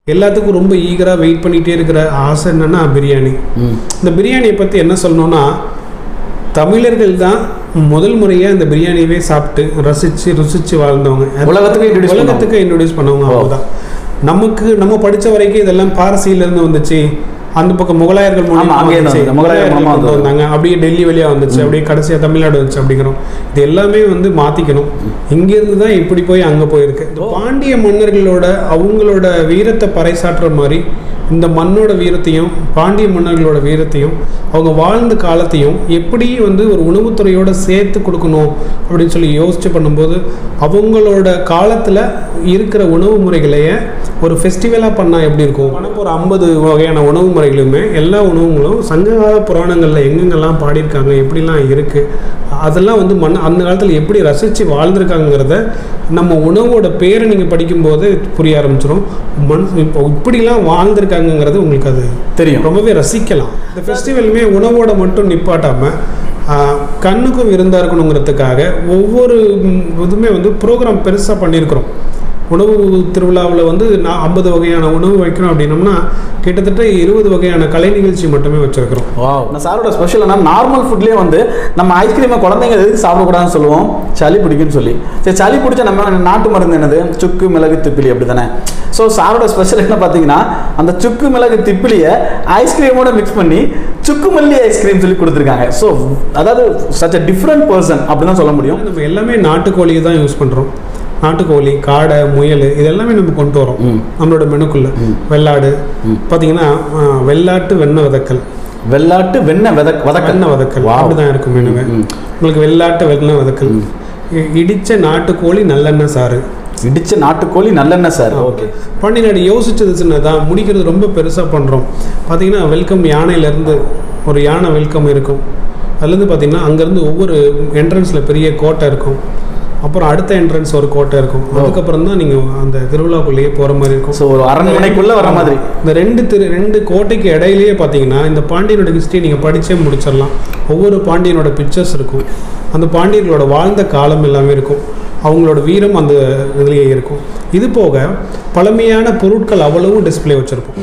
எல்லாத்துக்கும் ரொம்ப ஈகராக வெயிட் பண்ணிகிட்டே இருக்கிற ஆசை என்னன்னா பிரியாணி இந்த பிரியாணியை பற்றி என்ன சொல்லணும்னா தமிழர்கள் தான் முதல் முறையாக இந்த பிரியாணியவே சாப்பிட்டு ரசித்து ருசித்து வாழ்ந்தவங்க உலகத்துக்கு introduce பண்ணவங்க. உலகத்துக்கு இன்ட்ரடியூஸ் பண்ணவங்க ஓ. அவங்க தான் நமக்கு நம்ம படித்த வரைக்கும் இதெல்லாம் பாரசீலேருந்து வந்துச்சு அந்த பக்கம் முகலாயர்கள் மூலமா ஆமா, அங்கேயே வந்துச்சு. தான் முகலாயர்கள் முகலாயர்கள் மூலமா கொண்டு வந்தது. வந்தாங்க அப்படியே டெல்லி வழியா வந்துச்சு அப்படியே கடைசியா தமிழ்நாடு வந்துச்சு அப்படிங்கிறோம் இது எல்லாமே வந்து மாத்திக்கணும் இங்கிருந்து தான் இப்படி போய் அங்க போயிருக்கு இந்த பாண்டிய மன்னர்களோட அவங்களோட வீரத்தை பறைசாற்றுற மாதிரி இந்த மண்ணோட வீரத்தையும் பாண்டிய மன்னர்களோட வீரத்தையும் அவங்க வாழ்ந்த காலத்தையும் எப்படி வந்து ஒரு உணவுத்துறையோட சேர்த்து கொடுக்கணும் அப்படின்னு சொல்லி யோசிச்சு பண்ணும்போது அவங்களோட காலத்தில் இருக்கிற உணவு முறைகளையே ஒரு ஃபெஸ்டிவலாக பண்ணால் எப்படி இருக்கும் ஆனால் ஒரு ஐம்பது வகையான உணவு முறைகளுமே எல்லா உணவுகளும் சங்ககால புராணங்களில் எங்கெங்கெல்லாம் பாடியிருக்காங்க எப்படிலாம் இருக்குது அதெல்லாம் வந்து மண் அந்த காலத்தில் எப்படி ரசித்து வாழ்ந்திருக்காங்கிறத நம்ம உணவோட பேரை நீங்கள் படிக்கும்போது புரிய ஆரம்பிச்சிடும் மண் இப்போ இப்படிலாம் வாழ்ந்திருக்காங்கங்கிறது உங்களுக்கு அது தெரியும் ரொம்பவே ரசிக்கலாம் இந்த ஃபெஸ்டிவலுமே உணவோட மட்டும் நிப்பாட்டாமல் கண்ணுக்கும் விருந்தா இருக்கணுங்கிறதுக்காக ஒவ்வொரு ம், இதுவுமே வந்து ப்ரோக்ராம் பெருசாக பண்ணியிருக்கிறோம் உணவு திருவிழாவில் வந்து நான் ஐம்பது வகையான உணவு வைக்கணும் அப்படின்னம்னா கிட்டத்தட்ட இருபது வகையான கலை நிகழ்ச்சி மட்டுமே வச்சுருக்கிறோம் வாவ் நான் சாரோட ஸ்பெஷல் என்ன நார்மல் ஃபுட்லேயே வந்து நம்ம ஐஸ்கிரீமை குழந்தைங்க எதுக்கு சாப்பிடக்கூடாதுன்னு சொல்லுவோம் சளி பிடிக்குன்னு சொல்லி சரி சளி பிடிச்ச நம்ம நாட்டு மருந்து என்னது சுக்கு மிளகு திப்பிலி அப்படி தானே ஸோ சாரோட ஸ்பெஷல் என்ன பார்த்தீங்கன்னா அந்த சுக்கு மிளகு திப்பிலியை ஐஸ்கிரீமோட மிக்ஸ் பண்ணி சுக்கு மல்லி ஐஸ்கிரீம் சொல்லி கொடுத்துருக்காங்க ஸோ அதாவது சச் அ டிஃப்ரெண்ட் பர்சன் அப்படி தான் சொல்ல முடியும் நம்ம எல்லாமே நாட்டுக்கோழியை தான் யூஸ் பண்ணுறோம் நாட்டுக்கோழி காடை முயல் இது எல்லாமே நம்ம கொண்டு வரோம் ம். நம்மளோட மெனுக்குள்ள வெள்ளாடு பார்த்தீங்கன்னா ஆ, வெள்ளாட்டு வெண்ணெய் வதக்கல் வெள்ளாட்டு வெண்ணெய் வதக் வதக்கல் வெண்ணெய் வதக்கல் Wow. அப்படிதான் இருக்கும் மெனுவே ம். உங்களுக்கு வெள்ளாட்டு வெண்ணெய் வதக்கல் இ- இடிச்ச நாட்டுக்கோழி நல்லெண்ணெய் சாறு இடிச்ச நாட்டுக்கோழி நல்லெண்ணெய் சார் ஓகே பாண்டியநாடு யோசிச்சது சின்னதான் முடிக்கிறது ரொம்ப பெருசாக பண்ணுறோம் பார்த்தீங்கன்னா வெல்கம் யானையிலேருந்து ஒரு யானை வெல்கம் இருக்கும் அதுலேருந்து பார்த்தீங்கன்னா அங்கேருந்து ஒவ்வொரு என்ட்ரன்ஸில் பெரிய கோட்டை இருக்கும் அப்புறம் அடுத்த என்ட்ரன்ஸ் ஒரு கோட்டை இருக்கும் அதுக்கப்புறம் தான் நீங்கள் அந்த திருவிழாக்குள்ளேயே போகிற மாதிரி இருக்கும் ஸோ ஒரு அரண்மனைக்குள்ள வர மாதிரி இந்த ரெண்டு திரு ரெண்டு கோட்டைக்கு இடையிலேயே பார்த்தீங்கன்னா இந்த பாண்டியனோட ஹிஸ்ட்ரி நீங்கள் படிச்சே முடிச்சிடலாம் ஒவ்வொரு பாண்டியனோட பிக்சர்ஸ் இருக்கும் அந்த பாண்டியர்களோட வாழ்ந்த காலம் எல்லாமே இருக்கும் அவங்களோட வீரம் அந்த இதுலேயே இருக்கும் இது போக பழமையான பொருட்கள் அவ்வளவும் டிஸ்ப்ளே வச்சுருப்போம்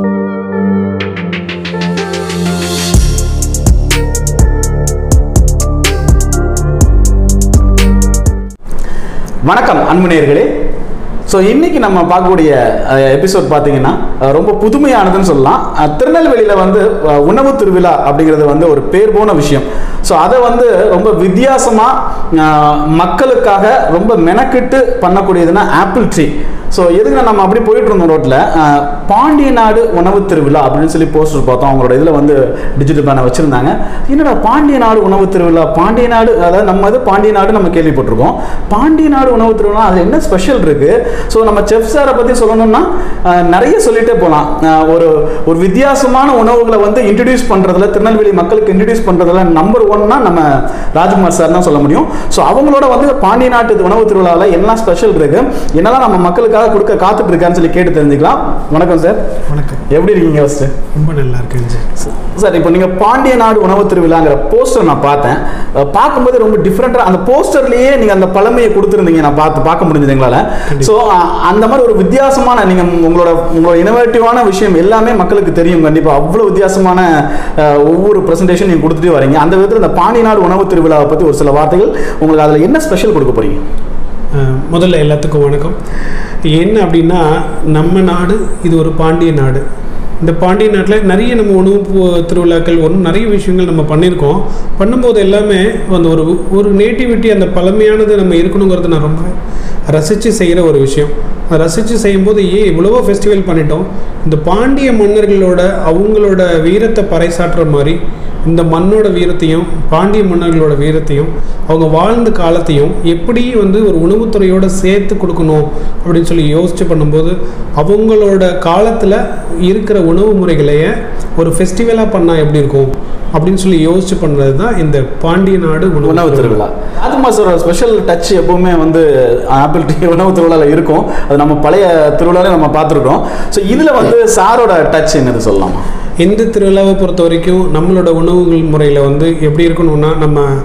வணக்கம் அன்புநேயர்களே ஸோ இன்னைக்கு நம்ம பார்க்கக்கூடிய எபிசோட் பார்த்தீங்கன்னா அஹ், ரொம்ப புதுமையானதுன்னு சொல்லலாம் அஹ், திருநெல்வேலியில் வந்து அஹ், உணவு திருவிழா அப்படிங்கிறது வந்து ஒரு பேர் போன விஷயம் ஸோ அதை வந்து ரொம்ப வித்தியாசமாக மக்களுக்காக ரொம்ப மெனக்கிட்டு பண்ணக்கூடியதுன்னா ஆப்பிள் ட்ரீ ஸோ எதுக்கு நம்ம அப்படி போயிட்டு இருந்தோம் ரோட்டில் பாண்டிய நாடு உணவு திருவிழா அப்படின்னு சொல்லி போஸ்டர் பார்த்தோம் அவங்களோட இதில் வந்து டிஜிட்டல் பேனை வச்சுருந்தாங்க என்னடா பாண்டிய நாடு உணவு திருவிழா பாண்டிய நாடு அதாவது நம்ம இது பாண்டிய நாடு நம்ம கேள்விப்பட்டிருக்கோம் பாண்டிய நாடு உணவு திருவிழா அதில் என்ன ஸ்பெஷல் இருக்குது ஸோ நம்ம செஃப் சாரை பற்றி சொல்லணும்னா அஹ், நிறைய சொல்லிட்டே போகலாம் ஒரு ஒரு வித்தியாசமான உணவுகளை வந்து இன்ட்ரடியூஸ் பண்ணுறதுல திருநெல்வேலி மக்களுக்கு இன்ட்ரடியூஸ் பண்ணுறதுல நம்பர் ஒன்னா நம்ம ராஜ்குமார் சார் தான் சொல்ல முடியும் ஸோ அவங்களோட வந்து பாண்டிய நாட்டு உணவு திருவிழாவில் என்ன ஸ்பெஷல் இருக்கு என்னெல்லாம் நம்ம மக்களுக்காக கொடுக்க காத்துட்டு இருக்கான்னு சொல்லி கேட்டு தெரிஞ்சுக்கலாம் வணக்கம் சார் வணக்கம் எப்படி இருக்கீங்க ஃபர்ஸ்ட் ரொம்ப நல்லா இருக்கேன் ஜி. சார் இப்போ நீங்கள் பாண்டிய நாடு உணவு திருவிழாங்கிற போஸ்டர் நான் பார்த்தேன் அஹ் பார்க்கும்போது ரொம்ப டிஃப்ரெண்ட்டாக அந்த போஸ்டர்லேயே நீங்கள் அந்த பழமையை கொடுத்துருந்தீங்க நான் பார்த்து பார்க்க முடிஞ்சது எங்களால் ஸோ அந்த மாதிரி ஒரு வித்தியாசமான நீங்கள் உங்களோட உங்களோட இனோவேட்டிவான விஷயம் எல்லாமே மக்களுக்கு தெரியும் கண்டிப்பாக அவ்வளோ வித்தியாசமான அஹ், ஒவ்வொரு ப்ரெசன்டேஷன் நீங்கள் கொடுத்துட்டே வரீங்க அந்த விதத்தில் இந்த பாண்டிய நாடு உணவு திருவிழாவை பற்றி ஒரு சில வார்த்தைகள் உங்களுக்கு அதில் என்ன ஸ்பெஷல் கொடுக்க போறீங்க அஹ், முதல்ல எல்லாத்துக்கும் வணக்கம் என்ன அப்படின்னா நம்ம நாடு இது ஒரு பாண்டிய நாடு இந்த பாண்டிய நாட்டில் நிறைய நம்ம உணவு பு- திருவிழாக்கள் ஒன்று நிறைய விஷயங்கள் நம்ம பண்ணியிருக்கோம் பண்ணும்போது எல்லாமே அந்த ஒரு ஒரு நேட்டிவிட்டி அந்த பழமையானது நம்ம இருக்கணுங்கிறது நான் ரொம்ப ரசித்து செய்கிற ஒரு விஷயம் அதை ரசித்து செய்யும்போது ஏன் இவ்வளவோ ஃபெஸ்டிவல் பண்ணிட்டோம் இந்த பாண்டிய மன்னர்களோட அவங்களோட வீரத்தை பறைசாற்றுற மாதிரி இந்த மண்ணோட வீரத்தையும் பாண்டிய மன்னர்களோட வீரத்தையும் அவங்க வாழ்ந்த காலத்தையும் எப்படி வந்து ஒரு உணவுத்துறையோட சேர்த்து கொடுக்கணும் அப்படின்னு சொல்லி யோசிச்சு பண்ணும்போது அவங்களோட காலத்தில் இருக்கிற உணவு முறைகளையே ஒரு ஃபெஸ்டிவலாக பண்ணால் எப்படி இருக்கும் அப்படின்னு சொல்லி யோசிச்சு பண்ணுறது தான் இந்த பாண்டிய நாடு உணவு திருவிழா ராஜமாசரோட ஸ்பெஷல் டச் எப்பவுமே வந்து ஆப்பிள் டீ உணவு திருவிழாவில் இருக்கும் அது நம்ம பழைய திருவிழாவில் நம்ம பார்த்துருக்கோம் ஸோ இதில் வந்து சாரோட டச் என்னது சொல்லலாமா இந்த திருவிழாவை பொறுத்த வரைக்கும் நம்மளோட உணவுகள் முறையில் வந்து எப்படி இருக்கணும்னா நம்ம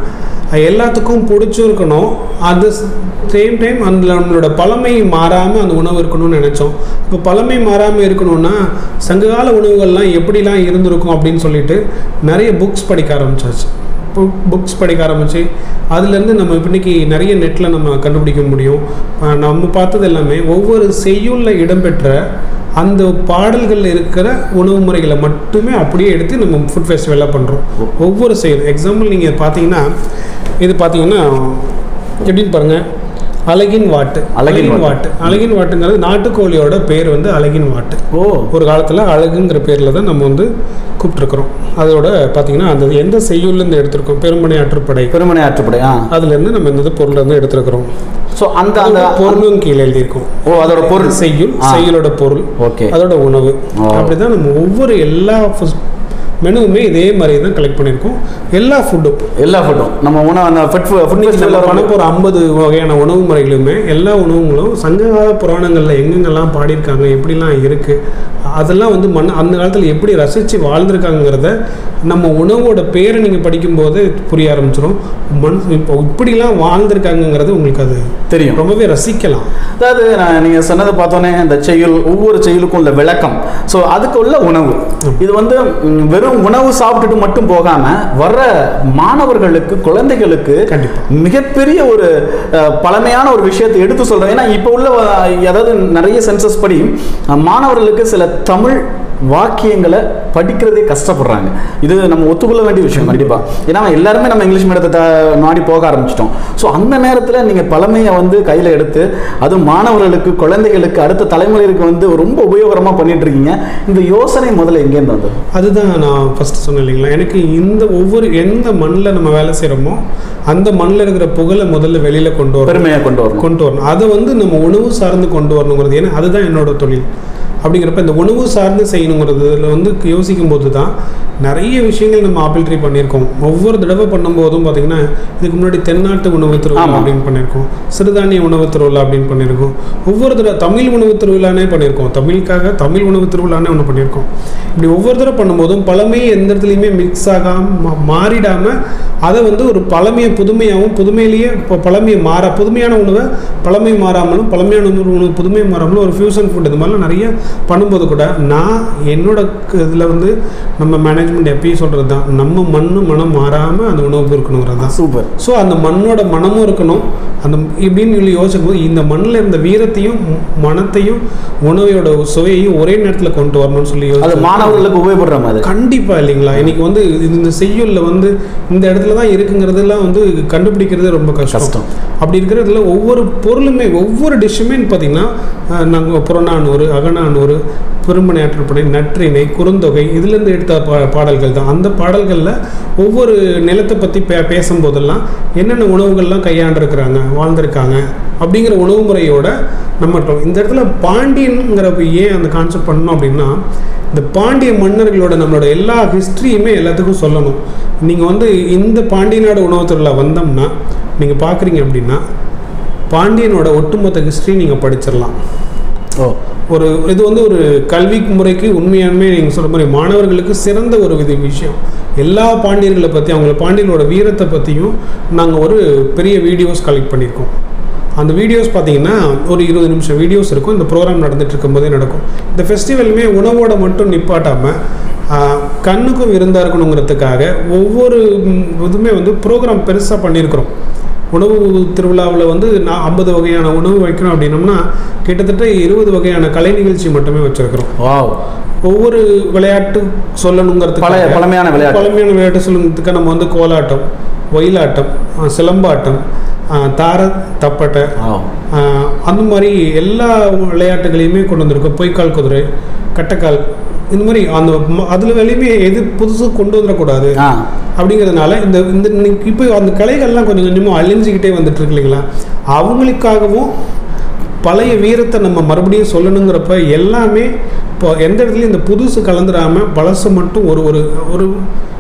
அது எல்லாத்துக்கும் பிடிச்சும் இருக்கணும் அது சேம் டைம் அந்த நம்மளோட பழமை மாறாமல் அந்த உணவு இருக்கணும்னு நினச்சோம் இப்போ பழமை மாறாமல் இருக்கணும்னா சங்ககால உணவுகள்லாம் எப்படிலாம் இருந்திருக்கும் அப்படின்னு சொல்லிட்டு நிறைய புக்ஸ் படிக்க ஆரம்பிச்சாச்சு புக்ஸ் படிக்க ஆரம்பித்து அதுலேருந்து நம்ம இன்னைக்கு நிறைய நெட்டில் நம்ம கண்டுபிடிக்க முடியும் அஹ் நம்ம பார்த்தது எல்லாமே ஒவ்வொரு செய்யுளில் இடம்பெற்ற அந்த பாடல்களில் இருக்கிற உணவு முறைகளை மட்டுமே அப்படியே எடுத்து நம்ம ஃபுட் ஃபெஸ்டிவலாக பண்ணுறோம் ஒவ்வொரு செயல் எக்ஸாம்பிள் நீங்கள் பார்த்தீங்கன்னா இது பார்த்தீங்கன்னா எப்படின்னு பாருங்கள் அழகின் வாட்டு அழகின் அழகின் வாட்டு அழகின் வாட்டுங்கிறது நாட்டுக்கோழியோட பேர் வந்து அழகின் வாட்டு ஓ ஒரு காலத்தில் அழகுங்கிற பேரில் தான் நம்ம வந்து கூப்பிட்ருக்குறோம் அதோட பார்த்தீங்கன்னா அந்த எந்த செய்யுள்லேருந்து எடுத்திருக்கோம் பெருமனை ஆற்றுப்படை பெருமனை ஆற்றுப்படை ஆ அதுலேருந்து நம்ம இந்த பொருள் வந்து எடுத்திருக்கிறோம் ஸோ அந்த அந்த பொருளும் கீழே எழுதியிருக்கோம் ஓ அதோட பொருள் செய்யுள் ஆ. செய்யுளோட பொருள் ஓகே அதோட உணவு ஓ. அப்படிதான் நம்ம ஒவ்வொரு எல்லா மெனுவுமே இதே மாதிரி தான் கலெக்ட் பண்ணியிருக்கோம் எல்லா ஃபுட்டும் எல்லா ஃபுட்டும் நம்ம உணவு அந்த ஃபுட் ஃபுட் நம்ம ஃபெஸ்டிவல் பண்ண போகிற ஐம்பது வகையான உணவு முறைகளுமே எல்லா உணவுகளும் சங்ககால புராணங்களில் எங்கெங்கெல்லாம் பாடியிருக்காங்க எப்படிலாம் இருக்குது அதெல்லாம் வந்து மண் அந்த காலத்தில் எப்படி ரசித்து வாழ்ந்திருக்காங்கிறத நம்ம உணவோட பேரை நீங்கள் படிக்கும்போது புரிய ஆரம்பிச்சிடும் மண் இப்போ இப்படிலாம் வாழ்ந்திருக்காங்கங்கிறது உங்களுக்கு அது தெரியும் ரொம்பவே ரசிக்கலாம் அதாவது நான் நீங்கள் சொன்னதை பார்த்தோன்னே இந்த செயல் ஒவ்வொரு செயலுக்கும் உள்ள விளக்கம் ஸோ அதுக்கு உள்ள உணவு இது வந்து ம், வெறும் உணவு சாப்பிட்டுட்டு மட்டும் போகாம வர்ற மாணவர்களுக்கு குழந்தைகளுக்கு கண்டிப்பா. மிகப்பெரிய ஒரு அஹ், பழமையான ஒரு விஷயத்தை எடுத்து சொல்றேன் ஏன்னா இப்போ உள்ள அஹ், அதாவது நிறைய சென்சஸ் படி அஹ், மாணவர்களுக்கு சில தமிழ் வாக்கியங்களை படிக்கிறதே கஷ்டப்படுறாங்க இது நம்ம ஒத்துக்கொள்ள வேண்டிய விஷயம் கண்டிப்பா ஏன்னா எல்லாருமே நம்ம இங்கிலீஷ் மீடியத்தை த- நாடி போக ஆரம்பிச்சிட்டோம் ஸோ அந்த நேரத்தில் நீங்கள் பழமையை வந்து கையில் எடுத்து அது மாணவர்களுக்கு குழந்தைகளுக்கு அடுத்த தலைமுறைக்கு வந்து ரொம்ப உபயோகரமாக பண்ணிட்டு இருக்கீங்க இந்த யோசனை முதல்ல எங்கேருந்து வந்தது அதுதான் நான் ஃபஸ்ட்டு சொன்னேன் இல்லைங்களா எனக்கு இந்த ஒவ்வொரு எந்த மண்ணில் நம்ம வேலை செய்கிறோமோ அந்த மண்ணில் இருக்கிற புகழை முதல்ல வெளியில் கொண்டு வரணும் பெருமையை கொண்டு வரணும் கொண்டு வரணும் அதை வந்து நம்ம உணவு சார்ந்து கொண்டு வரணுங்கிறது ஏன்னா அதுதான் என்னோட தொழில் அப்படிங்கிறப்ப இந்த உணவு சார்ந்து செய்யணுங்கிறதுல வந்து யோசிக்கும் போது தான் நிறைய விஷயங்கள் நம்ம ஆப்பிள் ட்ரீ பண்ணியிருக்கோம் ஒவ்வொரு தடவை பண்ணும்போதும் பார்த்தீங்கன்னா இதுக்கு முன்னாடி தென்னாட்டு உணவு திருவிழா ஆமா. அப்படின்னு பண்ணியிருக்கோம் சிறுதானிய உணவு திருவிழா அப்படின்னு பண்ணியிருக்கோம் ஒவ்வொரு தடவை தமிழ் உணவு திருவிழானே பண்ணியிருக்கோம் தமிழுக்காக தமிழ் உணவு திருவிழானே ஒன்று பண்ணியிருக்கோம் இப்படி ஒவ்வொரு தடவை பண்ணும்போதும் பழமை எந்த இடத்துலையுமே மிக்ஸ் ஆகாமல் மாறிடாமல் அதை வந்து ஒரு பழமையை புதுமையாகவும் புதுமையிலேயே இப்போ பழமையை மாற புதுமையான உணவை பழமை மாறாமலும் பழமையான உணவு உணவு புதுமை மாறாமலும் ஒரு ஃபியூஷன் ஃபுட் இது மாதிரிலாம் நிறைய பண்ணும்போது கூட நான் என்னோட இதில் வந்து நம்ம மேனேஜ்மெண்ட் எப்பயும் சொல்கிறது தான் நம்ம மண்ணு மனம் மாறாமல் அந்த உணவு இருக்கணுங்கிறது தான் சூப்பர் ஸோ அந்த மண்ணோட மனமும் இருக்கணும் அந்த இப்படின்னு சொல்லி யோசிக்கும் போது இந்த மண்ணில் இருந்த வீரத்தையும் ம- மனத்தையும் உணவையோட சுவையையும் ஒரே நேரத்தில் கொண்டு வரணும்னு சொல்லி அது யோசிச்சு மாணவர்களுக்கு உபயோகப்படுற மாதிரி கண்டிப்பா இல்லைங்களா இன்னைக்கு வந்து இது இந்த செய்யுள்ல வந்து இந்த இடத்துல தான் இருக்குங்கிறதெல்லாம் வந்து கண்டுபிடிக்கிறது ரொம்ப கஷ்டம் கஷ்டம். அப்படி இருக்கிறதுல ஒவ்வொரு பொருளுமே ஒவ்வொரு டிஷ்ஷுமே பார்த்தீங்கன்னா நாங்கள் புறநானூறு அகநானூறு பெருமனை ஆற்றுப்படை நற்றிணை குறுந்தொகை இதுலேருந்து எடுத்த பா பாடல்கள் தான் அந்த பாடல்களில் ஒவ்வொரு நிலத்தை பற்றி பே பேசும்போதெல்லாம் என்னென்ன உணவுகள்லாம் கையாண்டிருக்கிறாங்க வாழ்ந்திருக்காங்க அப்படிங்கிற உணவு முறையோட நம்ம இருக்கோம். இந்த இடத்துல பாண்டியன்ங்கிறப்ப ஏன் அந்த கான்செப்ட் பண்ணோம் அப்படின்னா இந்த பாண்டிய மன்னர்களோட நம்மளோட எல்லா ஹிஸ்ட்ரியுமே எல்லாத்துக்கும் சொல்லணும் நீங்கள் வந்து இந்த பாண்டிய நாடு உணவு திருவிழா வந்தோம்னா நீங்கள் பார்க்குறீங்க அப்படின்னா பாண்டியனோட ஒட்டுமொத்த ஹிஸ்ட்ரி நீங்கள் படிச்சிடலாம் ஓ ஒரு இது வந்து ஒரு கல்வி முறைக்கு உண்மையாலுமே நீங்கள் சொல்கிற மாதிரி மாணவர்களுக்கு சிறந்த ஒரு இது விஷயம் எல்லா பாண்டியர்களை பற்றி அவங்கள பாண்டியர்களோட வீரத்தை பற்றியும் நாங்கள் ஒரு பெரிய வீடியோஸ் கலெக்ட் பண்ணியிருக்கோம் அந்த வீடியோஸ் பார்த்தீங்கன்னா ஒரு இருபது நிமிஷம் வீடியோஸ் இருக்கும் இந்த ப்ரோக்ராம் நடந்துட்டு இருக்கும்போதே நடக்கும் இந்த ஃபெஸ்டிவலுமே உணவோட மட்டும் நிப்பாட்டாமல் கண்ணுக்கும் விருந்தாக இருக்கணுங்கிறதுக்காக ஒவ்வொரு ம், இதுவுமே வந்து ப்ரோக்ராம் பெருசாக பண்ணியிருக்கிறோம் உணவு திருவிழாவில் வந்து நான் ஐம்பது வகையான உணவு வைக்கிறோம் அப்படின்னம்னா கிட்டத்தட்ட இருபது வகையான கலை நிகழ்ச்சி மட்டுமே வச்சிருக்கிறோம் வாவ் ஒவ்வொரு விளையாட்டு சொல்லணுங்கிறதுக்கு பழைய பழமையான விளையாட்டு பழமையான விளையாட்டு சொல்லுங்கிறதுக்கு நம்ம வந்து கோலாட்டம் ஒயிலாட்டம் அஹ் சிலம்பாட்டம் அஹ் தார தப்பட்டை வாவ் அஹ் அந்த மாதிரி எல்லா விளையாட்டுகளையுமே கொண்டு வந்திருக்கோம் பொய்க்கால் குதிரை கட்டைக்கால் இந்த மாதிரி அந்த ம- அதுல வெளியுமே எது புதுசு கொண்டு வந்துடக்கூடாது ஆ அப்படிங்கிறதுனால இந்த இந்த இன்னைக்கு இப்போ அந்த கலைகள்லாம் கொஞ்சம் கொஞ்சமாக அழிஞ்சிக்கிட்டே வந்துட்டு இருக்கு இல்லைங்களா அவங்களுக்காகவும் பழைய வீரத்தை நம்ம மறுபடியும் சொல்லணுங்கிறப்ப எல்லாமே இப்போ எந்த இடத்துலையும் இந்த புதுசு கலந்துடாம பழசு மட்டும் ஒரு ஒரு ஒரு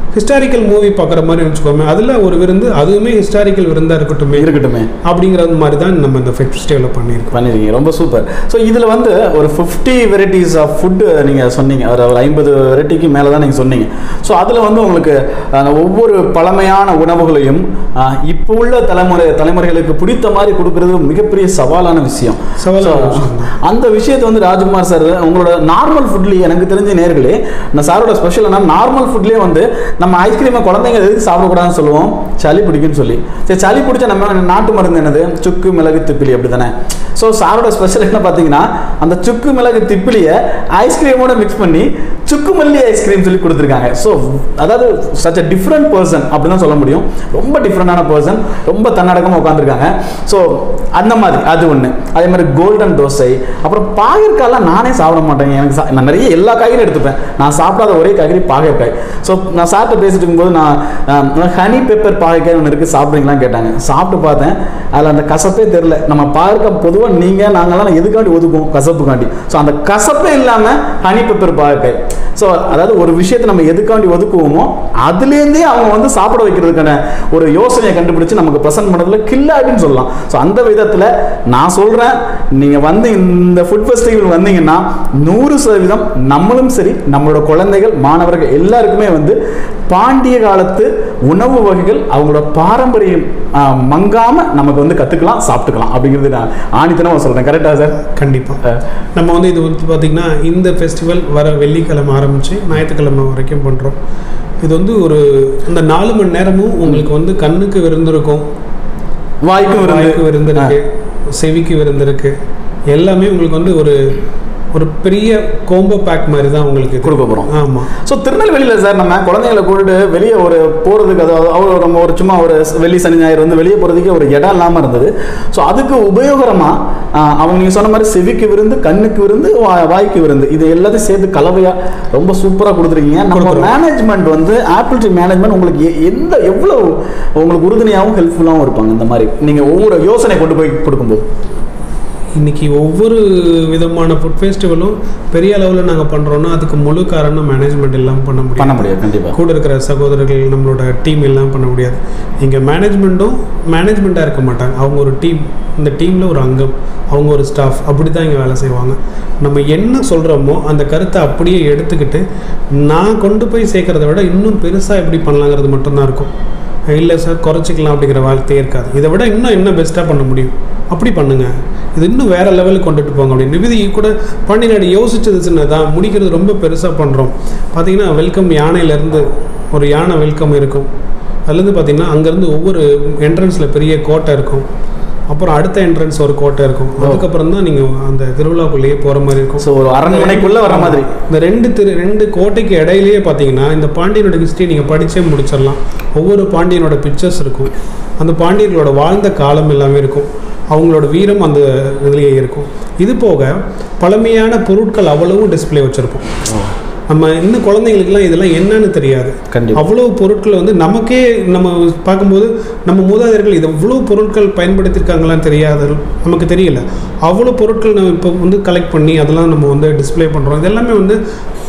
ஹிஸ்டாரிக்கல் மூவி பார்க்குற மாதிரி வச்சுக்கோமே அதில் ஒரு விருந்து அதுவுமே ஹிஸ்டாரிக்கல் விருந்தாக இருக்கட்டுமே இருக்கட்டுமே அப்படிங்கிறது மாதிரி தான் நம்ம இந்த ஃபெஸ்டிவலில் பண்ணியிருக்கோம் பண்ணிருக்கீங்க ரொம்ப சூப்பர் ஸோ இதில் வந்து ஒரு ஃபிஃப்டி வெரைட்டிஸ் ஆஃப் ஃபுட்டு நீங்கள் சொன்னீங்க ஒரு ஒரு ஐம்பது வெரைட்டிக்கு மேலே தான் நீங்கள் சொன்னீங்க ஸோ அதில் வந்து உங்களுக்கு அஹ், ஒவ்வொரு பழமையான உணவுகளையும் அஹ், இப்போ உள்ள தலைமுறை தலைமுறைகளுக்கு பிடித்த மாதிரி கொடுக்கறது மிகப்பெரிய சவாலான விஷயம் சவாலான So, விஷயம் அந்த விஷயத்தை வந்து ராஜ்குமார் சார் உங்களோட நார்மல் ஃபுட்லேயே எனக்கு தெரிஞ்ச நேர்களே நான் சாரோட ஸ்பெஷல் என்ன நார்மல் ஃபுட்லேயே வந்து நம்ம ஐஸ்கிரீமை குழந்தைங்க எதுக்கு சாப்பிடக்கூடாதுன்னு சொல்லுவோம் சளி பிடிக்குன்னு சொல்லி சரி சளி பிடிச்சா நம்ம நாட்டு மருந்து என்னது சுக்கு மிளகு திப்பிலி அப்படி தானே ஸோ சாரோட ஸ்பெஷல் என்ன பார்த்தீங்கன்னா அந்த சுக்கு மிளகு திப்பிலியை ஐஸ்கிரீமோட மிக்ஸ் பண்ணி சுக்கு மல்லி ஐஸ்கிரீம் சொல்லி கொடுத்துருக்காங்க ஸோ அதாவது சச் அ டிஃப்ரெண்ட் பர்சன் அப்படி தான் சொல்ல முடியும் ரொம்ப டிஃப்ரெண்டான பர்சன் ரொம்ப தன்னடக்கமாக உட்காந்துருக்காங்க ஸோ அந்த மாதிரி அது ஒன்று அதே மாதிரி கோல்டன் தோசை அப்புறம் பாகற்காயெல்லாம் நானே சாப்பிட மாட்டேங்க எனக்கு சா- நான் நிறைய எல்லா காய்கறியும் எடுத்துப்பேன் நான் சாப்பிடாத ஒரே காய்கறி பாகற்காய் ஸோ நான் சாப்பிட்டு பேசிட்டு இருக்கும்போது நான் ஹனி பெப்பர் பாகற்காய் ஒன்று இருக்குது சாப்பிட்றீங்களான்னு கேட்டாங்க சாப்பிட்டு பார்த்தேன் அதில் அந்த கசப்பே தெரில நம்ம பாகற்காய் பொதுவாக நீங்கள் நாங்கள்லாம் எதுக்காண்டி ஒதுக்குவோம் கசப்புக்காண்டி ஸோ அந்த கசப்பே இல்லாமல் ஹனி பெப்பர் பாகற்காய் ஸோ அதாவது ஒரு விஷயத்தை நம்ம எதுக்காண்டி ஒதுக்குவோமோ அதுலேருந்தே அவங்க வந்து சாப்பிட வைக்கிறதுக்கான ஒரு யோசனையை கண்டுபிடிச்சு நமக்கு ப்ரெசென்ட் பண்ணுறதுல கில்லாடின்னு சொல்லலாம் ஸோ அந்த விதத்தில் நான் சொல்கிறேன் நீங்கள் வந்து இந்த ஃபுட் ஃபெஸ்டிவல் வந்தீங்கன்னா நூறு சதவீதம் நம்மளும் சரி நம்மளோட குழந்தைகள் மாணவர்கள் எல்லாருக்குமே வந்து பாண்டிய காலத்து உணவு வகைகள் அவங்களோட பாரம்பரியம் ஆஹ், மங்காம நமக்கு வந்து கற்றுக்கலாம் சாப்பிட்டுக்கலாம் அப்படிங்கிறது நான் ஆணித்தனமாக சொல்கிறேன் கரெக்டாக சார் கண்டிப்பாக நம்ம வந்து இது வந்து பார்த்திங்கன்னா இந்த ஃபெஸ்டிவல் வர வெள்ளிக்கிழமை ஆரம்பித்து ஞாயிற்றுக்கிழமை வரைக்கும் பண்ணுறோம் இது வந்து ஒரு இந்த நாலு மணி நேரமும் உங்களுக்கு வந்து கண்ணுக்கு விருந்திருக்கும் வாய்க்கும் வாய்க்கு இருந்து விருந்திருக்கு செவிக்கு விருந்திருக்கு எல்லாமே உங்களுக்கு வந்து ஒரு ஒரு பெரிய கோம்போ பேக் மாதிரி தான் உங்களுக்கு இது. கொடுக்க போகிறோம் ஆமாம் ஸோ திருநெல்வேலியில் சார் நம்ம குழந்தைங்களை கூட்டிட்டு வெளியே ஒரு போகிறதுக்கு அதாவது அவர் நம்ம ஒரு சும்மா ஒரு வெள்ளி சனி ஞாயிறு வந்து வெளியே போகிறதுக்கே ஒரு இடம் இல்லாமல் இருந்தது ஸோ அதுக்கு உபயோகரமாக அவங்க நீங்கள் சொன்ன மாதிரி செவிக்கு விருந்து கண்ணுக்கு விருந்து வா- வாய்க்கு விருந்து இது எல்லாத்தையும் சேர்த்து கலவையாக ரொம்ப சூப்பராக கொடுத்துருக்கீங்க நம்ம கொடுக்குறோம். மேனேஜ்மெண்ட் வந்து ஆப்பிள் ட்ரீ மேனேஜ்மெண்ட் உங்களுக்கு எ- எந்த எவ்வளோ உங்களுக்கு உறுதுணையாகவும் ஹெல்ப்ஃபுல்லாகவும் இருப்பாங்க இந்த மாதிரி நீங்கள் ஒவ்வொரு யோசனை கொண்டு போய் கொடுக்கும்போது இன்னைக்கு ஒவ்வொரு விதமான ஃபுட் ஃபெஸ்டிவலும் பெரிய அளவில் நாங்கள் பண்ணுறோன்னா அதுக்கு முழு காரணம் மேனேஜ்மெண்ட் எல்லாம் பண்ண முடியும் பண்ண முடியாது கண்டிப்பாக கூட இருக்கிற சகோதரர்கள் நம்மளோட டீம் எல்லாம் பண்ண முடியாது இங்கே மேனேஜ்மெண்ட்டும் மேனேஜ்மெண்ட்டாக இருக்க மாட்டாங்க அவங்க ஒரு டீம் இந்த டீமில் ஒரு அங்கம் அவங்க ஒரு ஸ்டாஃப் அப்படி தான் இங்கே வேலை செய்வாங்க நம்ம என்ன சொல்கிறோமோ அந்த கருத்தை அப்படியே எடுத்துக்கிட்டு நான் கொண்டு போய் சேர்க்கறத விட இன்னும் பெருசாக எப்படி பண்ணலாங்கிறது மட்டும்தான் இருக்கும் இல்லை சார் குறைச்சிக்கலாம் அப்படிங்கிற வார்த்தையே இருக்காது இதை விட இன்னும் என்ன பெஸ்ட்டாக பண்ண முடியும் அப்படி பண்ணுங்க இது இன்னும் வேற லெவலுக்கு கொண்டுட்டு போங்க அப்படின்னு நிவிதி கூட பாண்டிநாடு யோசிச்சது சின்னதான் முடிக்கிறது ரொம்ப பெருசாக பண்ணுறோம் பார்த்தீங்கன்னா வெல்கம் யானையிலேருந்து ஒரு யானை வெல்கம் இருக்கும் அதுலேருந்து பார்த்தீங்கன்னா அங்கேருந்து ஒவ்வொரு என்ட்ரன்ஸில் பெரிய கோட்டை இருக்கும் அப்புறம் அடுத்த என்ட்ரன்ஸ் ஒரு கோட்டை இருக்கும் அதுக்கப்புறம் தான் நீங்கள் அந்த திருவிழாக்குள்ளேயே போகிற மாதிரி இருக்கும் ஸோ ஒரு அரண்மனைக்குள்ளே வர மாதிரி இந்த ரெண்டு திரு ரெண்டு கோட்டைக்கு இடையிலேயே பார்த்தீங்கன்னா இந்த பாண்டியனோட ஹிஸ்ட்ரி நீங்கள் படிச்சே முடிச்சிடலாம் ஒவ்வொரு பாண்டியனோட பிக்சர்ஸ் இருக்கும் அந்த பாண்டியர்களோட வாழ்ந்த காலம் எல்லாமே இருக்கும் அவங்களோட வீரம் அந்த இதுலேயே இருக்கும் இது போக பழமையான பொருட்கள் அவ்வளவும் டிஸ்ப்ளே வச்சுருப்போம் நம்ம இன்னும் குழந்தைங்களுக்குலாம் இதெல்லாம் என்னன்னு தெரியாது கண்டிப்பாக அவ்வளவு பொருட்கள் வந்து நமக்கே நம்ம பார்க்கும்போது நம்ம மூதாதையர்கள் இது எவ்வளோ பொருட்கள் பயன்படுத்தியிருக்காங்களான்னு தெரியாது நமக்கு தெரியல அவ்வளோ பொருட்கள் நம்ம இப்போ வந்து கலெக்ட் பண்ணி அதெல்லாம் நம்ம வந்து டிஸ்ப்ளே பண்ணுறோம் இது எல்லாமே வந்து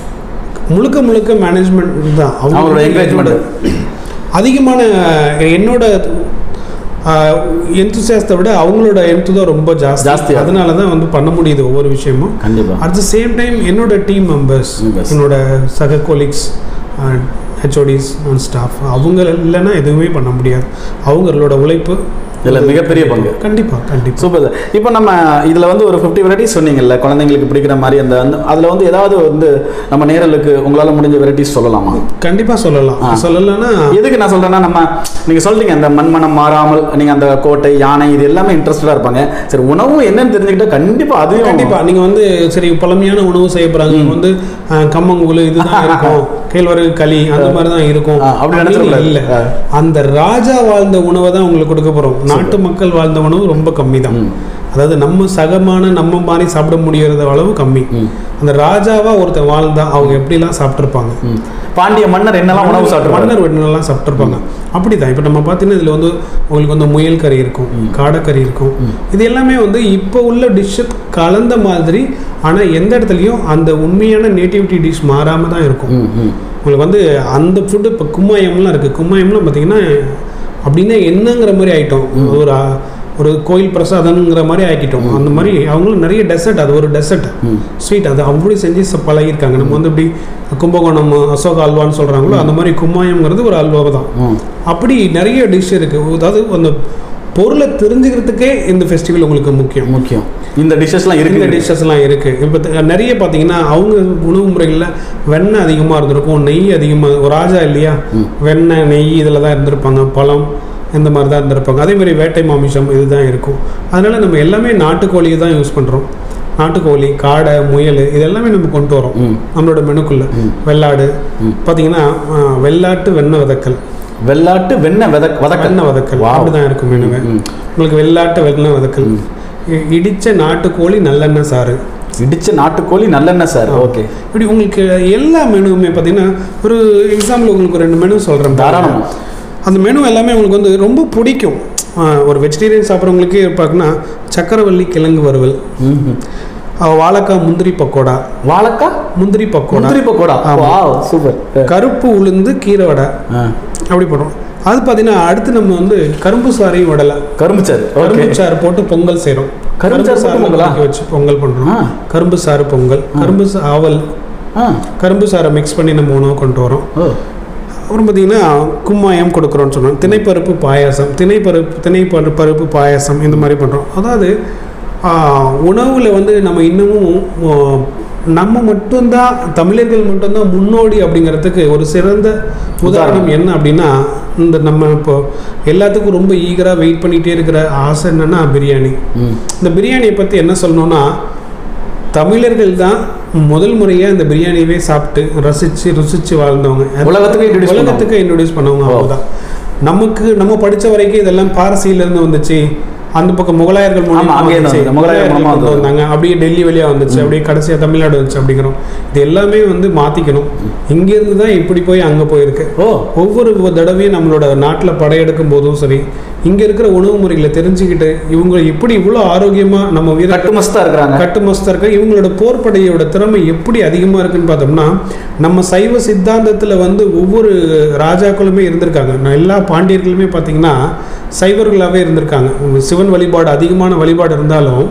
முழுக்க முழுக்க மேனேஜ்மெண்ட் தான் அவங்களோட encouragement. அதிகமான என்னோட எந்தூசியாசத்தை விட அவங்களோட எந்து தான் ரொம்ப ஜாஸ்தி ஜாஸ்தி. அதனால தான் வந்து பண்ண முடியுது ஒவ்வொரு விஷயமும் கண்டிப்பாக அட் த சேம் டைம் என்னோட டீம் மெம்பர்ஸ் Members. என்னோட சக கோலிக்ஸ் ஹெச்ஓடிஸ் அண்ட் ஸ்டாஃப் அவங்க இல்லைன்னா எதுவுமே பண்ண முடியாது அவங்களோட உழைப்பு இதில் மிகப்பெரிய பங்கு கண்டிப்பாக கண்டிப்பாக சூப்பர் சார் இப்போ நம்ம இதில் வந்து ஒரு ஃபிஃப்டி வெரைட்டிஸ் சொன்னீங்கல்ல குழந்தைங்களுக்கு பிடிக்கிற மாதிரி அந்த அந்த அதில் வந்து ஏதாவது வந்து நம்ம நேரலுக்கு உங்களால் முடிஞ்ச வெரைட்டிஸ் சொல்லலாமா கண்டிப்பாக சொல்லலாம் ஆ. சொல்லலைன்னா எதுக்கு நான் சொல்கிறேன்னா நம்ம நீங்கள் சொல்றீங்க அந்த மண்மனம் மாறாமல் நீங்கள் அந்த கோட்டை யானை இது எல்லாமே இன்ட்ரெஸ்டடாக இருப்பாங்க சரி உணவும் என்னன்னு தெரிஞ்சுக்கிட்டா கண்டிப்பாக அதையும் கண்டிப்பா நீங்க வந்து சரி பழமையான உணவு செய்ய போறாங்க இங்க வந்து அஹ், கம்மங்கூழ் இதுதான் இருக்கும் கேழ்வரகு களி அந்த மாதிரி தான் இருக்கும் ஆ, அப்படி அப்படின்னு நினைச்சிடக்கூடாது. இல்ல ஆ. அந்த ராஜா வாழ்ந்த உணவை தான் உங்களுக்கு கொடுக்க போறோம் நாட்டு மக்கள் வாழ்ந்த உணவு ரொம்ப கம்மி தான் ம். அதாவது நம்ம சகமான நம்ம மாதிரி சாப்பிட முடியறது அளவு கம்மி ம். அந்த ராஜாவா ஒருத்தன் வாழ்ந்தா அவங்க எப்படிலாம் சாப்பிட்டுருப்பாங்க ம். பாண்டிய மன்னர் என்னெல்லாம் உணவு சாப்பிட்டு மன்னர் வெண்ணெல்லாம் சாப்பிட்டுருப்பாங்க அப்படிதான் இப்போ நம்ம பார்த்தீங்கன்னா இதில் வந்து உங்களுக்கு வந்து முயல் கறி இருக்கும் காடைக்கறி இருக்கும் இது எல்லாமே வந்து இப்போ உள்ள டிஷ்ஷு கலந்த மாதிரி ஆனால் எந்த இடத்துலையும் அந்த உண்மையான நேட்டிவிட்டி டிஷ் மாறாம தான் இருக்கும் ம் ம் உங்களுக்கு வந்து அந்த ஃபுட்டு இப்போ கும்மாயம்லாம் இருக்குது கும்மாயம்லாம் பார்த்தீங்கன்னா அப்படின்னா என்னங்கிற மாதிரி ஆயிட்டோம் ஒரு ஆ, ஒரு கோயில் பிரசாதம்ங்கிற மாதிரி ஆக்கிட்டோம் அந்த மாதிரி அவங்களும் நிறைய டெசர்ட் அது ஒரு டெசர்ட் ம். ஸ்வீட் அது அப்படி செஞ்சு ச- பழகியிருக்காங்க நம்ம வந்து இப்படி கும்பகோணம் அசோக அல்வான்னு சொல்கிறாங்களோ அந்த மாதிரி கும்மாயம்ங்கிறது ஒரு அல்வா தான் ம் அப்படி நிறைய டிஷ் இருக்குது அதாவது அந்த பொருளை தெரிஞ்சுக்கிறதுக்கே இந்த ஃபெஸ்டிவல் உங்களுக்கு முக்கியம் முக்கியம் இந்த டிஷ்ஷஸ்லாம் இந்த இருக்கு டிஷ்ஷஸ்லாம் இருக்குது இப்போ த- நிறைய பார்த்தீங்கன்னா அவங்க உணவு முறைகளில் வெண்ணெய் அதிகமாக இருந்திருக்கும் நெய் அதிகமாக ஒரு ராஜா இல்லையா வெண்ணெய் நெய் இதில் தான் இருந்திருப்பாங்க பழம் இந்த மாதிரி தான் இருந்திருப்பாங்க அதே மாதிரி வேட்டை மாமிசம் இதுதான் இருக்கும் அதனால் நம்ம எல்லாமே நாட்டுக்கோழியை தான் யூஸ் பண்ணுறோம் நாட்டுக்கோழி காடை முயல் இது எல்லாமே நம்ம கொண்டு வரோம் ம். நம்மளோட மெனுக்குள்ளே வெள்ளாடு பார்த்தீங்கன்னா ஆ, வெள்ளாட்டு வெண்ணெய் வதக்கல் வெள்ளாட்டு வெண்ணெய் வதக் வதக்கல் வெண்ணெய் வதக்கல் Wow. அப்படிதான் இருக்கும் மெனுவே ம். உங்களுக்கு வெள்ளாட்டு வெண்ணெய் வதக்கல் இ- இடிச்ச நாட்டுக்கோழி நல்லெண்ணெய் சாறு இடிச்ச நாட்டுக்கோழி நல்லெண்ணெய் சார் ஓகே இப்படி உங்களுக்கு எல்லா மெனுவுமே பார்த்தீங்கன்னா ஒரு எக்ஸாம்பிள் உங்களுக்கு ஒரு ரெண்டு மெனு சொல்கிறேன் தாராளமா. அந்த மெனு எல்லாமே உங்களுக்கு வந்து ரொம்ப பிடிக்கும் ஆ, ஒரு வெஜிடேரியன் சாப்பிட்றவங்களுக்கே பார்க்கணும்னா சக்கரவள்ளி கிழங்கு வறுவல் ஆ, வாழைக்காய் முந்திரி பக்கோடா வாழைக்காய் முந்திரி பக்கோடா முந்திரி பக்கோடா ஆமா. வாவ் சூப்பர் கருப்பு உளுந்து கீரை வடை அப்படி பண்ணுறோம் அது பார்த்தீங்கன்னா அடுத்து நம்ம வந்து கரும்பு சாறையும் விடலை கரும்பு சாறு ஓகே கரும்பு சாறு போட்டு பொங்கல் செய்கிறோம் கரும்பு சாறு போட்டு பொங்கலா? வச்சு பொங்கல் பண்ணுறோம் ஆ. கரும்பு சாறு பொங்கல் கரும்பு சா- அவல் ஆ கரும்பு சாறை மிக்ஸ் பண்ணி நம்ம உணவு கொண்டு வரோம் ஓ அப்புறம் பார்த்தீங்கன்னா கும்மாயம் கொடுக்குறோம்னு சொன்னோம் திணைப்பருப்பு பாயாசம் திணைப்பருப்பு திணைப்பரு பருப்பு பாயாசம் இந்த மாதிரி பண்ணுறோம் அதாவது உணவில் வந்து நம்ம இன்னமும் ஆ, நம்ம மட்டும்தான் தமிழர்கள் மட்டும்தான் முன்னோடி அப்படிங்கிறதுக்கு ஒரு சிறந்த உதாரணம் என்ன அப்படின்னா இந்த நம்ம இப்போ எல்லாத்துக்கும் ரொம்ப ஈகராக வெயிட் பண்ணிகிட்டே இருக்கிற ஆசை என்னன்னா பிரியாணி ம் இந்த பிரியாணியை பற்றி என்ன சொல்லணும்னா தமிழர்கள் தான் முதல் முறையாக இந்த பிரியாணியவே சாப்பிட்டு ரசித்து ருசித்து வாழ்ந்தவங்க உலகத்துக்கு introduce பண்ணவங்க. உலகத்துக்கு இன்ட்ரடியூஸ் பண்ணவங்க ஓ. அவங்க தான் நமக்கு நம்ம படித்த வரைக்கும் இதெல்லாம் பாரசீலேருந்து வந்துச்சு அந்த பக்கம் முகலாயர்கள் மூலியமா ஆமா, அங்கேயே வந்துச்சு. தான் முகலாயர்கள் மூலமா கொண்டு வந்தது. வந்தாங்க அப்படியே டெல்லி வழியா வந்துச்சு அப்படியே கடைசியா தமிழ்நாடு வந்துச்சு அப்படிங்கிறோம் இது எல்லாமே வந்து மாத்திக்கணும் இங்கிருந்து தான் இப்படி போய் அங்க போயிருக்கு ஓ ஒவ்வொரு தடவையும் நம்மளோட நாட்டில் படையெடுக்கும் போதும் சரி இங்கே இருக்கிற உணவு முறைகளை தெரிஞ்சுக்கிட்டு இவங்க எப்படி இவ்வளோ ஆரோக்கியமாக நம்ம வீர கட்டுமஸ்தா இருக்கிறாங்க கட்டுமஸ்தா இருக்க இவங்களோட போர்ப்படையோட திறமை எப்படி அதிகமாக இருக்குன்னு பார்த்தோம்னா நம்ம சைவ சித்தாந்தத்தில் வந்து ஒவ்வொரு ராஜாக்களுமே இருந்திருக்காங்க நான் எல்லா பாண்டியர்களுமே பார்த்தீங்கன்னா சைவர்களாகவே இருந்திருக்காங்க உங்க சிவன் வழிபாடு அதிகமான வழிபாடு இருந்தாலும்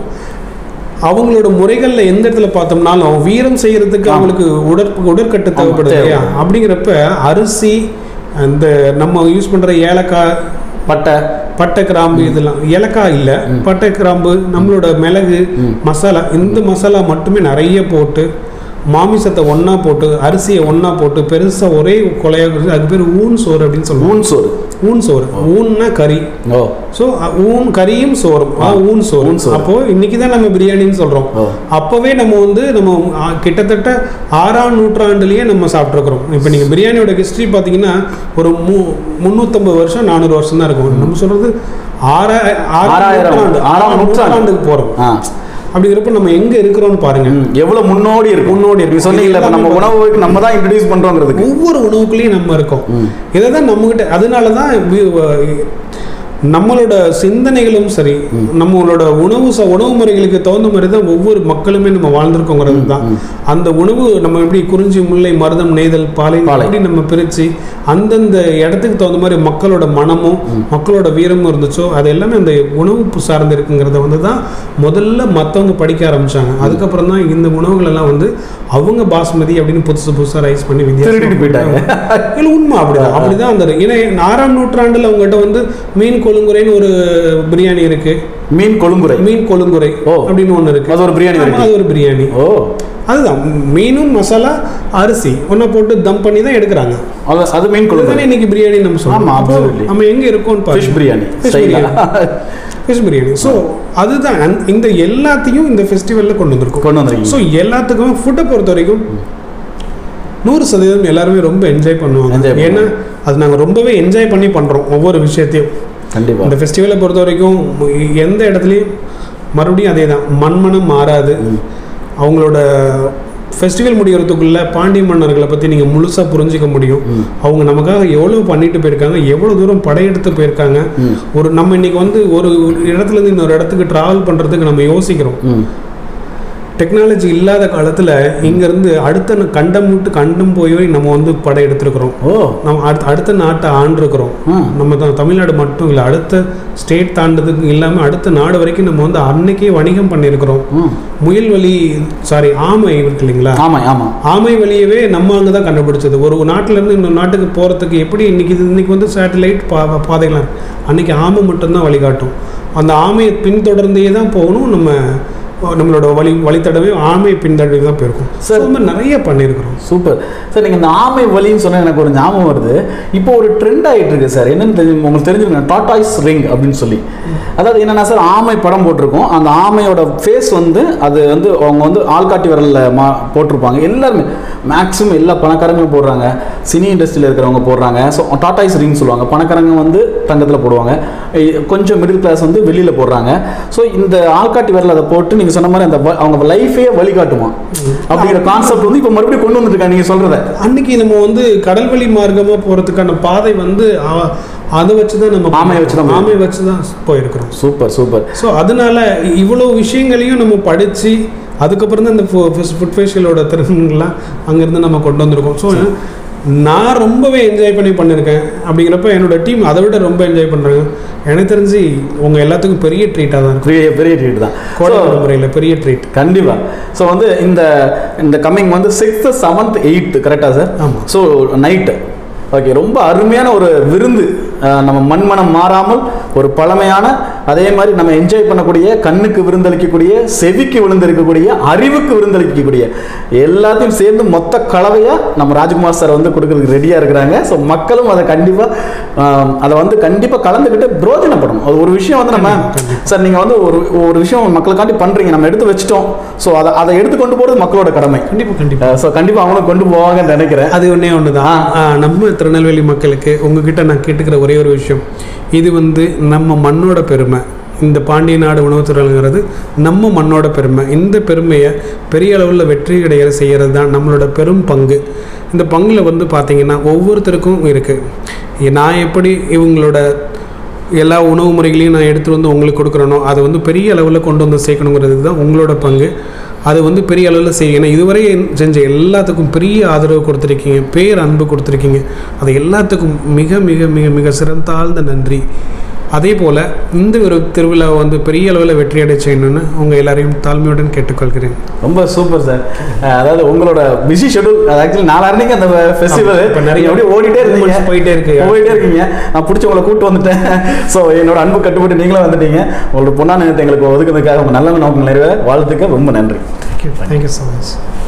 அவங்களோட முறைகளில் எந்த இடத்துல பார்த்தோம்னாலும் வீரம் செய்யறதுக்கு ஆமா. அவங்களுக்கு உடற் உடற்கட்டு தேவைப்படுது தேவை. இல்லையா அப்படிங்கிறப்ப அரிசி அந்த நம்ம யூஸ் பண்ணுற ஏலக்காய் பட்டை பட்டை கிராம்பு இதெல்லாம் ஏலக்காய் இல்லை பட்டை கிராம்பு நம்மளோட மிளகு மசாலா இந்த மசாலா மட்டுமே நிறைய போட்டு மாமிசத்தை ஒன்றா போட்டு அரிசியை ஒன்றா போட்டு பெருசாக ஒரே கொலையாக அதுக்கு பேர் ஊன் சோறு அப்படின்னு சொல்லுவோம் ஊன் சோறு ஊன் சோறு ஊன்னா கறி ஓ ஸோ ஊன் கறியும் சோறும் ஆ, ஊன் சோறு ஊன் சோறு. அப்போ இன்னைக்கு தான் நம்ம பிரியாணின்னு சொல்றோம் ஓ. அப்போவே நம்ம வந்து நம்ம ஆ, கிட்டத்தட்ட ஆறாம் நூற்றாண்டுலயே நம்ம சாப்பிட்ருக்குறோம் இப்போ நீங்கள் பிரியாணியோட ஹிஸ்ட்ரி பார்த்தீங்கன்னா ஒரு மூ முந்நூற்றம்பது வருஷம் நானூறு வருஷம் தான் இருக்கும் நம்ம சொல்றது ஆறா ஆறாயிரம், நூற்றாண்டு ஆறாம் ஆறாம் நூற்றாண்டு. நூற்றாண்டுக்கு போகிறோம் ஆ அப்படிங்கிறப்ப நம்ம எங்க இருக்கிறோம்னு பாருங்க ம், எவ்வளவு முன்னோடி இருக்கு முன்னோடி இருக்கு. நீ சொன்னீங்கல்ல இப்ப நம்ம உணவுக்கு நம்ம தான் இன்ட்ரடியூஸ் பண்றோங்கிறதுக்கு ஒவ்வொரு உணவுக்குள்ளேயும் நம்ம இருக்கோம் இதை தான் நம்மகிட்ட அதனால தான் வி- வ- நம்மளோட சிந்தனைகளும் சரி நம்மளோட உணவு ச உணவு முறைகளுக்கு தகுந்த மாதிரி தான் ஒவ்வொரு மக்களுமே நம்ம வாழ்ந்திருக்கோங்கிறது தான் அந்த உணவு நம்ம எப்படி குறிஞ்சி முல்லை மருதம் நெய்தல் பாலை பாலை. எப்படி நம்ம பிரித்து அந்தந்த இடத்துக்கு தகுந்த மாதிரி மக்களோட மனமும் மக்களோட வீரமும் இருந்துச்சோ அது எல்லாமே அந்த உணவு சார்ந்து இருக்குங்கிறத வந்து தான் முதல்ல மற்றவங்க படிக்க ஆரம்பிச்சாங்க அதுக்கப்புறம் தான் இந்த உணவுகள் எல்லாம் வந்து அவங்க பாஸ்மதி அப்படின்னு புதுசு புதுசாக ரைஸ் பண்ணி திருடிட்டு போயிட்டாங்க. வித்தியாசம் இல்லை உண்மை அப்படிதான் அப்படிதான் அந்த ஏன்னா ஆறாம் நூற்றாண்டுல அவங்ககிட்ட வந்து மீன் கொழுங்குறைன்னு ஒரு பிரியாணி இருக்கு மீன் கொழுங்குறை மீன் கொழுங்குறை ஓ. அப்படின்னு ஒன்று இருக்கு அது ஒரு பிரியாணி ஆமா, இருக்கு அது ஒரு பிரியாணி ஓ அதுதான் மீனும் மசாலா அரிசி ஒன்றை போட்டு தம் பண்ணி தான் எடுக்கிறாங்க அது அது மீன் கொழுங்குறை இதுதானே இன்னைக்கு பிரியாணி நம்ம ஆமா, சொல்றோம் அப்போ absolutely. நம்ம எங்க இருக்கோம்னு ஃபிஷ் பாருங்க பிரியாணி Fish ஸ்டைலா ஃபிஷ் பிரியாணி ஸோ அதுதான் அந்த- இந்த எல்லாத்தையும் இந்த ஃபெஸ்டிவலில் கொண்டு வந்திருக்கோம் கொண்டு வந்திருக்கீங்க ஸோ எல்லாத்துக்குமே ஃபுட்டை பொறுத்த வரைக்கும் நூறு சதவீதம் எல்லாருமே ரொம்ப என்ஜாய் Enjoy பண்ணுவாங்க பண்ணுவாங்க. ஏன்னா அது நாங்கள் ரொம்பவே என்ஜாய் பண்ணி பண்ணுறோம் ஒவ்வொரு விஷயத்தையும் கண்டிப்பா இந்த ஃபெஸ்டிவலை பொறுத்த வரைக்கும் எந்த இடத்துலையும் மறுபடியும் அதே தான் மண்மனம் மாறாது அவங்களோட ஃபெஸ்டிவல் முடியறதுக்குள்ள பாண்டிய மன்னர்களை பற்றி நீங்கள் முழுசாக புரிஞ்சிக்க முடியும் அவங்க நமக்காக எவ்வளோ பண்ணிட்டு போயிருக்காங்க எவ்வளோ தூரம் படையெடுத்து போயிருக்காங்க ம். ஒரு நம்ம இன்னைக்கு வந்து ஒரு இடத்துலேருந்து இன்னொரு இடத்துக்கு ட்ராவல் பண்ணுறதுக்கு நம்ம யோசிக்கிறோம் ம் டெக்னாலஜி இல்லாத காலத்தில் இங்கேருந்து அடுத்த ந- கண்டம் விட்டு கண்டம் போய் நம்ம வந்து படம் எடுத்திருக்கிறோம் ஓ நம்ம அடுத்த அடுத்த நாட்டை ஆண்டிருக்கிறோம் ம். நம்ம தான் தமிழ்நாடு மட்டும் இல்லை அடுத்த ஸ்டேட் தாண்டதுக்கு இல்லாமல் அடுத்த நாடு வரைக்கும் நம்ம வந்து அன்னைக்கே வணிகம் பண்ணியிருக்கிறோம் ம் முயல் வலி சாரி ஆமை இருக்கு இல்லைங்களா ஆமாம் ஆமாம் ஆமை வழியவே நம்ம அங்கே தான் கண்டுபிடிச்சது ஒரு நாட்டுல இருந்து இன்னொரு நாட்டுக்கு போகிறதுக்கு எப்படி இன்னைக்கு இது இன்னைக்கு வந்து சேட்டலைட் பா பாதைகள்லாம் இருக்கு. அன்னைக்கு ஆமை மட்டும்தான் வழிகாட்டும் அந்த ஆமையை பின்தொடர்ந்தே தான் போகணும் நம்ம நம்மளோட வழி வழித்தடவே ஆமையை பின்தொடர்ந்து தான் போயிருக்கோம் Sir. சார் நம்ம நிறைய பண்ணியிருக்கிறோம் சூப்பர் சார் நீங்கள் இந்த ஆமை வலின்னு சொன்னால் எனக்கு ஒரு ஞாபகம் வருது இப்போ ஒரு ட்ரெண்ட் ஆகிட்டு இருக்கு சார் என்னன்னு தெரியும் உங்களுக்கு தெரிஞ்சுருங்க டாட்டாய்ஸ் ரிங் அப்படின்னு சொல்லி அதாவது என்னன்னா சார் ஆமை படம் போட்டிருக்கோம் அந்த ஆமையோட ஃபேஸ் வந்து அது வந்து அவங்க வந்து ஆள்காட்டி விரலில் மா போட்டிருப்பாங்க எல்லாருமே மேக்ஸிமம் எல்லா பணக்காரங்களும் போடுறாங்க சினி இண்டஸ்ட்ரியில் இருக்கிறவங்க போடுறாங்க ஸோ டாட்டாய்ஸ் ரிங் சொல்லுவாங்க பணக்காரங்க வந்து தங்கத்தில் போடுவாங்க இ- கொஞ்சம் மிடில் கிளாஸ் வந்து வெளியில் போடுறாங்க ஸோ இந்த ஆள்காட்டி விரல் அதை போட்டு நீங்கள் சொன்ன மாதிரி அந்த வ- அவங்க லைஃபே வழிகாட்டுமா அப்படிங்கிற கான்செப்ட் வந்து இப்போ மறுபடியும் கொண்டு வந்துருக்காங்க நீங்கள் சொல்கிறத அன்னைக்கு நம்ம வந்து கடல் வழி மார்க்கமாக போகிறதுக்கான பாதை வந்து அ- அதை வச்சு தான் நம்ம ஆமையை வச்சு தான் ஆமையை வச்சு தான் போயிருக்கிறோம் சூப்பர் சூப்பர் ஸோ அதனால இவ்வளோ விஷயங்களையும் நம்ம படித்து அதுக்கப்புறம் தான் இந்த ஃபுட் ஃபேஷியலோட திறன்கள்லாம் அங்கேருந்து நம்ம கொண்டு வந்திருக்கோம் ஸோ நான் ரொம்பவே என்ஜாய் பண்ணி பண்ணியிருக்கேன் அப்படிங்கிறப்ப என்னோட டீம் அதை விட ரொம்ப என்ஜாய் பண்ணுறாங்க எனக்கு தெரிஞ்சு உங்கள் எல்லாத்துக்கும் பெரிய ட்ரீட்டாக தான் இருக்கும் பெரிய பெரிய ட்ரீட் தான் கோடை So, விடுமுறையில் பெரிய ட்ரீட் கண்டிப்பா ஸோ வந்து இந்த இந்த கம்மிங் வந்து சிக்ஸ்த்து செவன்த் எயித்து கரெக்டா சார் ஆமா. ஸோ நைட்டு ஓகே ரொம்ப அருமையான ஒரு விருந்து அஹ், நம்ம மண்மனம் மாறாமல் ஒரு பழமையான அதே மாதிரி நம்ம என்ஜாய் பண்ணக்கூடிய கண்ணுக்கு விருந்தளிக்கக்கூடிய செவிக்கு விருந்தளிக்கக்கூடிய அறிவுக்கு விருந்தளிக்கக்கூடிய எல்லாத்தையும் சேர்ந்து மொத்த கலவையாக நம்ம ராஜ்குமார் சார் வந்து கொடுக்கறதுக்கு ரெடியாக இருக்கிறாங்க ஸோ மக்களும் அதை கண்டிப்பாக அதை வந்து கண்டிப்பாக கலந்துக்கிட்டு பிரோஜனப்படும் அது ஒரு விஷயம் வந்து நம்ம சார் நீங்கள் வந்து ஒரு ஒரு விஷயம் மக்களுக்காண்டி பண்ணுறீங்க நம்ம எடுத்து வச்சிட்டோம் ஸோ அதை அதை எடுத்து கொண்டு போகிறது மக்களோட கடமை கண்டிப்பாக கண்டிப்பாக ஸோ கண்டிப்பாக அவங்களும் கொண்டு போவாங்கன்னு நினைக்கிறேன் அது ஒன்றே ஒன்று தான் நம்ம திருநெல்வேலி மக்களுக்கு உங்ககிட்ட நான் கேட்டுக்கிற ஒரே ஒரு விஷயம் இது வந்து நம்ம மண்ணோட பெருமை இந்த பாண்டிய நாடு உணவுத்துறைங்கிறது நம்ம மண்ணோட பெருமை இந்த பெருமையை பெரிய அளவில் வெற்றி கிடையாது செய்கிறது தான் நம்மளோட பெரும் பங்கு இந்த பங்கில் வந்து பார்த்திங்கன்னா ஒவ்வொருத்தருக்கும் இருக்குது நான் எப்படி இவங்களோட எல்லா உணவு முறைகளையும் நான் எடுத்துகிட்டு வந்து உங்களுக்கு கொடுக்குறேனோ அதை வந்து பெரிய அளவில் கொண்டு வந்து சேர்க்கணுங்கிறது தான் உங்களோட பங்கு அது வந்து பெரிய அளவில் செய்யணும் இதுவரை செஞ்ச எல்லாத்துக்கும் பெரிய ஆதரவு கொடுத்துருக்கீங்க பேர் அன்பு கொடுத்துருக்கீங்க அது எல்லாத்துக்கும் மிக மிக மிக மிக சிறந்தாழ்ந்த நன்றி அதே போல் இந்த ஒரு திருவிழாவை வந்து பெரிய அளவில் வெற்றியடை செய்யணும்னு உங்கள் எல்லாரையும் தாழ்மையுடன் கேட்டுக்கொள்கிறேன் ரொம்ப சூப்பர் சார் அதாவது உங்களோட பிஸி ஷெடியூல் அது ஆக்சுவலி நாலு அன்னைக்கு அந்த ஃபெஸ்டிவல் இப்ப நிறைய அப்படியே ஓடிட்டே இருக்கீங்க movements போயிட்டே இருக்கு. போயிட்டே இருக்கீங்க நான் பிடிச்சி உங்களை கூட்டு வந்துட்டேன் ஸோ என்னோட அன்பு கட்டுப்பட்டு நீங்களும் வந்துட்டீங்க உங்களோட பொண்ணான நேரத்தை எங்களுக்கு ஒதுக்குறதுக்காக உங்க நல்ல நோக்கம் நிறைவேற வாழ்த்துக்க ரொம்ப நன்றி தேங்க்யூ தேங்க்யூ ஸோ மச்